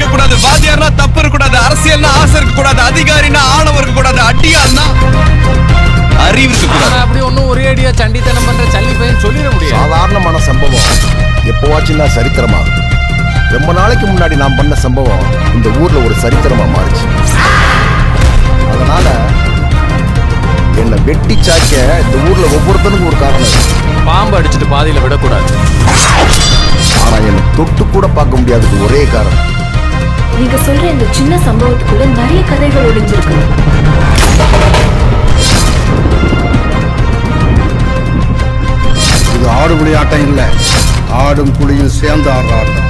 இருக்கக்கூடாது வாத்தியார்னா தப்பு இருக்கக்கூடாது அரசியல்னா ஆசை இருக்கக்கூடாது அதிகாரினா ஆணவம் இருக்கக்கூடாது அடியான்னா அறிவு இருக்கக்கூடாது ஆனா அப்படி ஒன்னும் ஒரே அடியா சண்டித்தனம் பண்ற சல்லி பையன் சொல்லிட முடியாது சாதாரணமான சம்பவம் எப்போவாச்சும் தான் சரித்திரமா ரொம்ப நாளைக்கு முன்னாடி நான் பண்ண சம்பவம் இந்த ஊர்ல ஒரு சரித்திரமா மாறுச்சு அதனால என்னை வெட்டி சாய்க்க இந்த ஊர்ல ஒவ்வொருத்தனுக்கும் ஒரு காரணம் இருக்கு. பாம்பு அடிச்சுட்டு பாதியில விடக்கூடாது ஆனா என்னை தொட்டு கூட பார்க்க முடியாதது ஒரே காரணம் நீங்க சொல்ற இந்த சின்ன சம்பவத்துக்குள்ள நிறைய கதைகள் ஒளிஞ்சிருக்கு இது ஆடு புலி ஆட்டம் இல்ல ஆடும் புலியும் சேர்ந்து ஆடுற ஆட்டம்